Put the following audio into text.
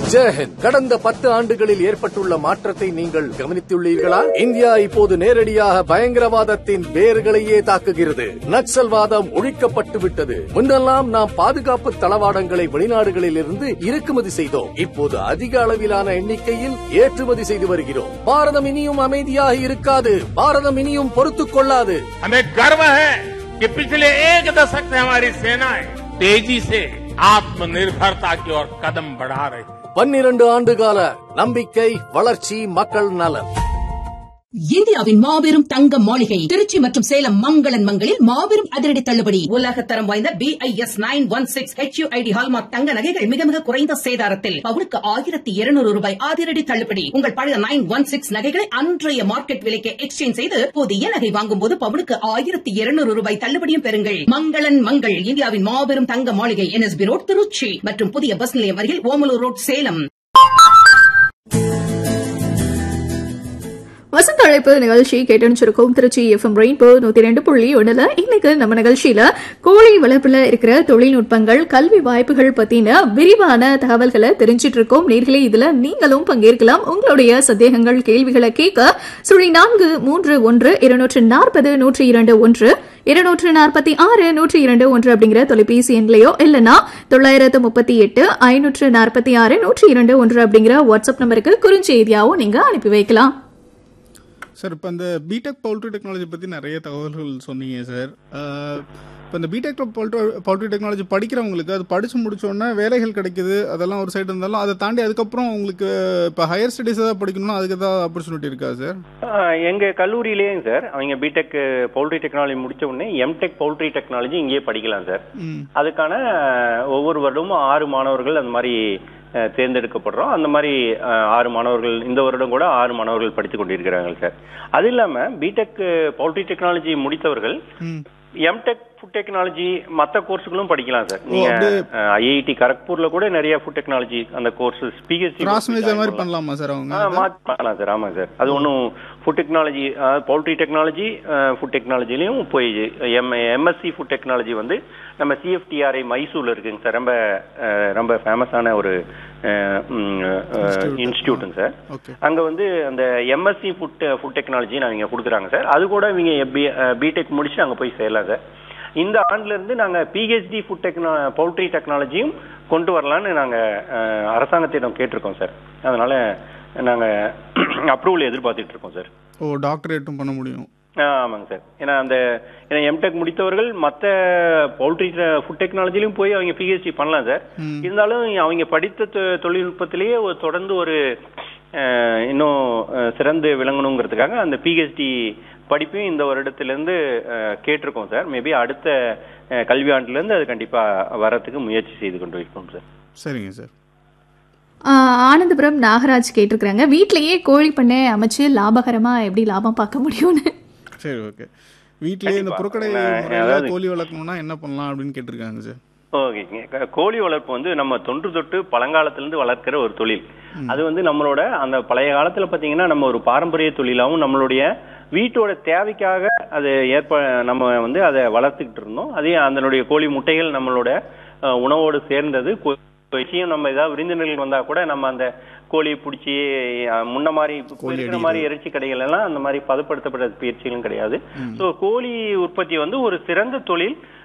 ஜெயஹிந்த் கடந்த பத்து ஆண்டுகளில் ஏற்பட்டுள்ள மாற்றத்தை நீங்கள் கவனித்துள்ளீர்களா இந்தியா இப்போது நேரடியாக பயங்கரவாதத்தின் வேர்களையே தாக்குகிறது நக்சல்வாதம் ஒழிக்கப்பட்டு விட்டது முன்னெல்லாம் நாம் பாதுகாப்பு தளவாடங்களை வெளிநாடுகளில் இருந்து இறக்குமதி செய்தோம் இப்போது அதிக அளவிலான எண்ணிக்கையில் ஏற்றுமதி செய்து வருகிறோம் பாரதம் இனியும் அமைதியாக இருக்காது பாரதம் இனியும் பொறுத்துக் கொள்ளாது हमें गर्व है कि पिछले एक दशक से हमारी सेनाएं तेजी से आत्मनिर्भरता की ओर कदम बढ़ा रही है பன்னிரண்டு ஆண்டுகால நம்பிக்கை வளர்ச்சி மக்கள் நலன் இந்தியாவின் மாபெரும் தங்க மாளிகை திருச்சி மற்றும் சேலம் மங்களன் மங்களில் மாபெரும் அதிரடி தள்ளுபடி உலகத்தரம் வாய்ந்த B I S nine one six H ID hallmark தங்க நகைகள் மிக மிக குறைந்த சேதாரத்தில் பவுனுக்கு ஆயிரத்தி இருநூறு ரூபாய் அதிரடி தள்ளுபடி உங்கள் பழைய நைன் ஒன் சிக்ஸ் நகைகளை அன்றைய மார்க்கெட் விலைக்கு எக்ஸ்சேஞ்ச் செய்து புதிய நகை வாங்கும் போது பவுனுக்கு ஆயிரத்தி இருநூறு ரூபாய் தள்ளுபடியும் பெறுங்கள் மங்களன் மங்கள் இந்தியாவின் மாபெரும் தங்க மாளிகை என்எஸ்பி ரோட் திருச்சி மற்றும் புதிய பஸ் நிலையம் அருகில் ஓமலூர் ரோட் சேலம் வசந்த அழைப்பு நிகழ்ச்சி கேட்டுச்சிருக்கோம் திருச்சி எஃப்எம் ரெயின்போ நூத்தி ரெண்டு புள்ளி ஒண்ணுல இன்னைக்கு நம்ம நிகழ்ச்சியில கோழி வளர்ப்புல இருக்கிற தொழில்நுட்பங்கள் கல்வி வாய்ப்புகள் பத்தின விரிவான தகவல்களை தெரிஞ்சிட்டு இருக்கோம் நேர்களே இதுல நீங்களும் பங்கேற்கலாம் உங்களுடைய சந்தேகங்கள் கேள்விகளை கேட்க சுழி நான்கு மூன்று ஒன்று இருநூற்று நாற்பது நூற்றி இரண்டு ஒன்று இருநூற்று நாற்பத்தி ஆறு நூற்றி இரண்டு ஒன்று அப்படிங்கிற தொலைபேசி எண்லையோ இல்லைன்னா தொள்ளாயிரத்து முப்பத்தி எட்டு ஐநூற்று நாற்பத்தி ஆறு நூற்றி இரண்டு ஒன்று அப்படிங்கிற வாட்ஸ்அப் நம்பருக்கு குறுஞ்செய்தியாவும் நீங்க அனுப்பி வைக்கலாம் சார் இப்போ இந்த பிடெக் பவுல்ட்ரி டெக்னாலஜி பற்றி நிறைய தகவல்கள் சொன்னீங்க சார் இப்போ இந்த பிடெக் பவுல்ட்ரி பவுல்ட்ரி டெக்னாலஜி படிக்கிறவங்களுக்கு அது படித்து முடிச்சோடனே வேலைகள் கிடைக்குது அதெல்லாம் ஒரு சைடு இருந்தாலும் அதை தாண்டி அதுக்கப்புறம் உங்களுக்கு இப்போ ஹையர் ஸ்டடீஸ் ஏதாவது படிக்கணும்னா அதுக்கு ஏதாவது ஆப்பர்ச்சுனிட்டி இருக்கா சார் ஆஹ் எங்க கல்லூரியிலேயும் சார் அவங்க பிடெக் பவுல்ட்ரி டெக்னாலஜி முடிச்ச உடனே எம்டெக் பவுல்ட்ரி டெக்னாலஜி இங்கேயே படிக்கலாம் சார் ம் அதுக்கான ஒவ்வொரு வருடமும் ஆறு மாணவர்கள் அந்த மாதிரி அஹ், தேர்ந்தெடுக்கப்படுறோம் அந்த மாதிரி அஹ், ஆறு மாணவர்கள் இந்த வருடம் கூட ஆறு மாணவர்கள் படித்துக் கொண்டிருக்கிறாங்க சார் அது இல்லாம பிடெக் பவுல்ட்ரி டெக்னாலஜி முடித்தவர்கள் ம் எம்டெக் ஃபுட் டெக்னாலஜி மற்ற கோர்ஸுகளும் படிக்கலாம் சார் ஓ, நீங்க அப்படியே- ஐஐடி கரக்பூர்ல கூட நிறைய ஃபுட் டெக்னாலஜி அந்த கோர்சஸ் பிஹெச்டி கிராஸ் மேஜர் மாதிரி பண்ணலாமா சார் அவங்க ஆ, மாத்தி பண்ணலாம் சார் ஆமாங்க சார் அது ஒன்றும் food technology poultry technology food டெக்னாலஜிலையும் போய் எம் எம்எஸ்சி ஃபுட் டெக்னாலஜி வந்து நம்ம சிஎஃப்டிஆர்ஐ மைசூர்ல இருக்குங்க சார் ரொம்ப அஹ், ரொம்ப ஃபேமஸான ஒரு இன்ஸ்டியூட்டுங்க சார் ஓகே அங்க வந்து அந்த எம்எஸ்சி ஃபுட் ஃபுட் டெக்னாலஜி நாங்க இங்க கொடுக்குறாங்க சார் அது கூட இவங்க பிடெக் முடிச்சு அங்க போய் சேரலாம் சார் இந்த ஆண்டுல இருந்து நாங்க பிஹெச்டி ஃபுட் டெக்னா பவுல்ட்ரி டெக்னாலஜியும் கொண்டு வரலாம்னு நாங்க அஹ், அரசாங்கத்திடம் கேட்டிருக்கோம் சார் அதனால நாங்க அப்ரூவல் எதிர்பார்த்துட்டு இருக்கோம் சார் ஓ டாக்டரேட்டும் பண்ண முடியும் ஆ, ஆமாங்க சார் ஏன்னா அந்த ஏன்னா எம்டெக் முடித்தவர்கள் மற்ற பவுல்ட்ரி ஃபுட் டெக்னாலஜிலையும் போய் அவங்க பிஹெச்டி பண்ணலாம் சார் ம். இருந்தாலும் அவங்க படித்த தொ- தொழில்நுட்பத்திலேயே ஒரு தொடர்ந்து ஒரு அஹ், இன்னும் அஹ், சிறந்து விளங்கணுங்கிறதுக்காக அந்த பிஹெச்டி படிப்பையும் இந்த வருடத்திலிருந்து அஹ், கேட்டிருக்கோம் சார் மேபி அடுத்த அஹ், கல்வியாண்டுலேருந்து அது கண்டிப்பா வரத்துக்கு முயற்சி செய்து கொண்டு இருக்கோம் சார் சரிங்க சார் ஆஹ் ஆனந்தபுரம் நாகராஜ் கேட்டிருக்கிறாங்க வீட்லயே கோழி பண்ணை அமைச்சு லாபகரமா எப்படி லாபம் பார்க்க முடியும்னு சரி ஓகே வீட்லயே இந்த கண்டிப்பா. புறக்கடை நான் முறையில அதாவது- கோழி வளர்க்கணும்னா என்ன பண்ணலாம் அப்படின்னு கேட்டிருக்காங்க சார் ஓகேங்க க- கோழி வளர்ப்பு வந்து நம்ம தொன்று தொட்டு பழங்காலத்திலிருந்து வளர்க்கிற ஒரு தொழில் அது வந்து நம்மளோட அந்த பழைய காலத்துல பாத்தீங்கன்னா நம்ம ஒரு பாரம்பரிய தொழிலாவும் நம்மளுடைய வீட்டோட தேவைக்காக அது ஏற்ப நம்ம வந்து அதை வளர்த்துக்கிட்டு இருந்தோம் அதே அதனுடைய கோழி முட்டைகள் நம்மளோட அஹ், உணவோடு சேர்ந்தது கொ- விஷயம் நம்ம ஏதாவது விருந்தினர்கள் வந்தா கூட நம்ம அந்த கோழியை பிடிச்சி அஹ், முன்ன மாதிரி இப்ப கோழி இருக்கிற அடிக்கிறது. மாதிரி இறைச்சி கடைகள் எல்லாம் அந்த மாதிரி பதப்படுத்தப்பட்ட பயிற்சிகளும் கிடையாது சோ கோழி உற்பத்தி வந்து ஒரு சிறந்த தொழில்